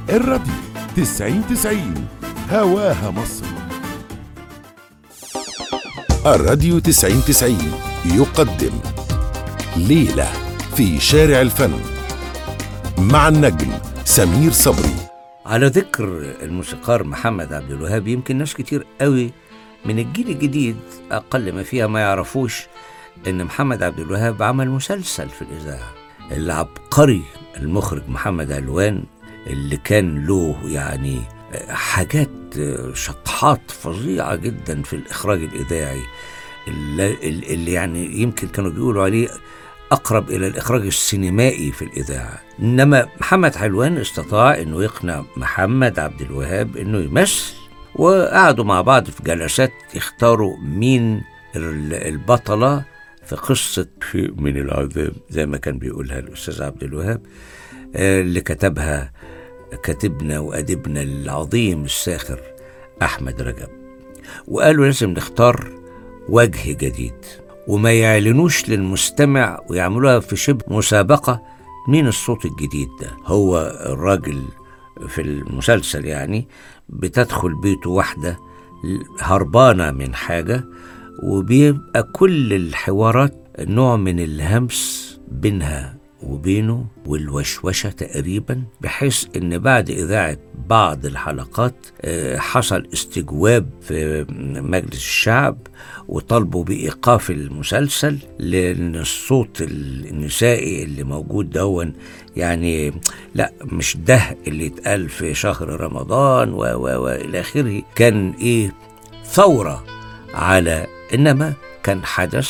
الراديو تسعين تسعين هواها مصر الراديو تسعين تسعين يقدم ليلة في شارع الفن مع النجم سمير صبري على ذكر الموسيقار محمد عبد الوهاب يمكن ناس كتير قوي من الجيل الجديد اقل ما فيها ما يعرفوش ان محمد عبد الوهاب عمل مسلسل في الاذاعه العبقري المخرج محمد علوان اللي كان له يعني حاجات شطحات فظيعه جدا في الاخراج الاذاعي اللي, اللي يعني يمكن كانوا بيقولوا عليه أقرب إلى الإخراج السينمائي في الإذاعة إنما محمد حلوان استطاع أنه يقنع محمد عبد الوهاب أنه يمثل وقعدوا مع بعض في جلسات يختاروا مين البطلة في قصة شيء من العذاب زي ما كان بيقولها الأستاذ عبد الوهاب اللي كتبها كاتبنا وأديبنا العظيم الساخر أحمد رجب وقالوا لازم نختار وجه جديد وما يعلنوش للمستمع ويعملوها في شبه مسابقة مين الصوت الجديد ده هو الراجل في المسلسل يعني بتدخل بيته واحدة هربانة من حاجة وبيبقى كل الحوارات نوع من الهمس بينها وبينه والوشوشة تقريبا بحيث ان بعد اذاعة بعض الحلقات حصل استجواب في مجلس الشعب وطالبوا بإيقاف المسلسل لأن الصوت النسائي اللي موجود دون يعني لا مش ده اللي اتقال في شهر رمضان و و وإلى آخره كان إيه ثورة على إنما كان حدث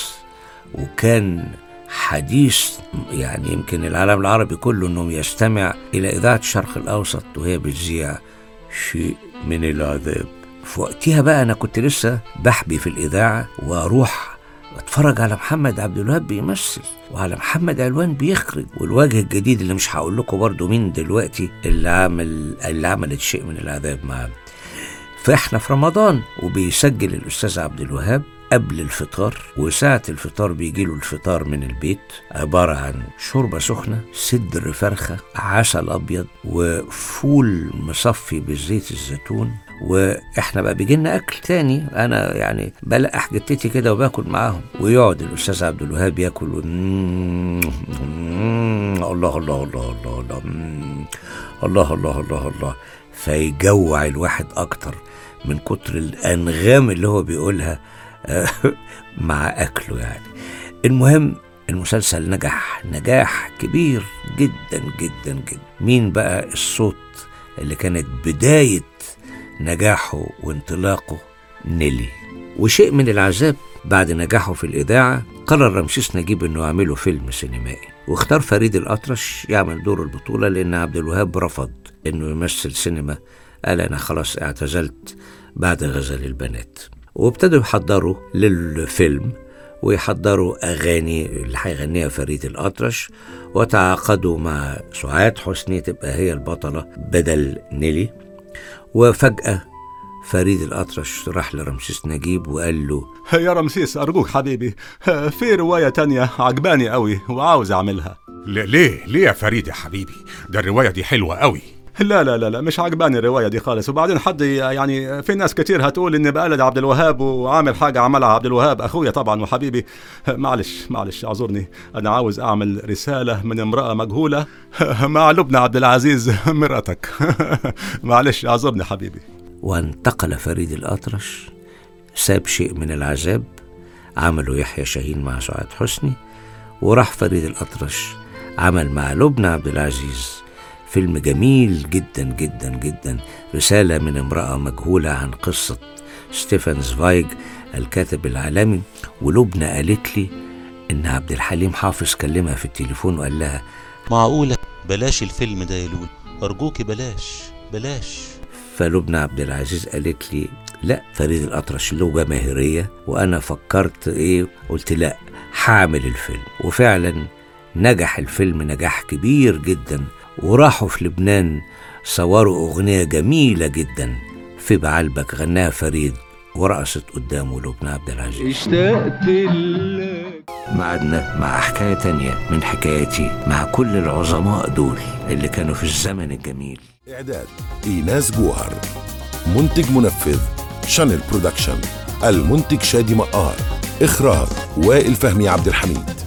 وكان حديث يعني يمكن العالم العربي كله انه يستمع الى اذاعه الشرق الاوسط وهي بتذيع شيء من العذاب في وقتها بقى انا كنت لسه بحبي في الاذاعه واروح اتفرج على محمد عبد الوهاب بيمثل وعلى محمد علوان بيخرج والوجه الجديد اللي مش هقول لكم برضه مين دلوقتي اللي عمل اللي عملت شيء من العذاب معاه فاحنا في رمضان وبيسجل الاستاذ عبد الوهاب قبل الفطار وساعة الفطار بيجيله الفطار من البيت عبارة عن شوربة سخنة صدر فرخة عسل أبيض وفول مصفي بزيت الزيتون واحنا بقى بيجي لنا اكل تاني انا يعني بلقح جتتي كده وباكل معاهم ويقعد الاستاذ عبد الوهاب ياكل و... الله الله الله الله الله الله الله الله الله فيجوع الواحد اكتر من كتر الانغام اللي هو بيقولها مع اكله يعني المهم المسلسل نجح نجاح كبير جدا جدا جدا مين بقى الصوت اللي كانت بدايه نجاحه وانطلاقه نيلي وشيء من العذاب بعد نجاحه في الإذاعة قرر رمسيس نجيب أنه يعمله فيلم سينمائي واختار فريد الأطرش يعمل دور البطولة لأن عبد الوهاب رفض أنه يمثل سينما قال أنا خلاص اعتزلت بعد غزل البنات وابتدوا يحضروا للفيلم ويحضروا أغاني اللي هيغنيها فريد الأطرش وتعاقدوا مع سعاد حسني تبقى هي البطلة بدل نيلي وفجأة فريد الأطرش راح لرمسيس نجيب وقال له يا رمسيس أرجوك حبيبي في رواية تانية عجباني قوي وعاوز أعملها ليه ليه يا فريد يا حبيبي ده الرواية دي حلوة قوي لا لا لا لا مش عجباني الرواية دي خالص وبعدين حد يعني في ناس كتير هتقول إني بقلد عبد الوهاب وعامل حاجة عملها عبد الوهاب أخويا طبعا وحبيبي معلش معلش اعذرني أنا عاوز أعمل رسالة من امرأة مجهولة مع لبنى عبد العزيز مرأتك معلش اعذرني حبيبي وانتقل فريد الأطرش ساب شيء من العذاب عمله يحيى شاهين مع سعاد حسني وراح فريد الأطرش عمل مع لبنى عبد العزيز فيلم جميل جدا جدا جدا رسالة من امرأة مجهولة عن قصة ستيفن زفايج الكاتب العالمي ولبنى قالت لي إن عبد الحليم حافظ كلمها في التليفون وقال لها معقولة بلاش الفيلم ده يا لول أرجوكي بلاش بلاش فلبنى عبد العزيز قالت لي لا فريد الأطرش له جماهيرية وأنا فكرت إيه قلت لا هعمل الفيلم وفعلا نجح الفيلم نجاح كبير جدا وراحوا في لبنان صوروا أغنية جميلة جدا في بعلبك غناها فريد ورقصت قدامه لبنى عبد العزيز اشتقت لك معدنا مع حكاية تانية من حكاياتي مع كل العظماء دول اللي كانوا في الزمن الجميل إعداد إيناس جوهر منتج منفذ شانل برودكشن المنتج شادي مقار إخراج وائل فهمي عبد الحميد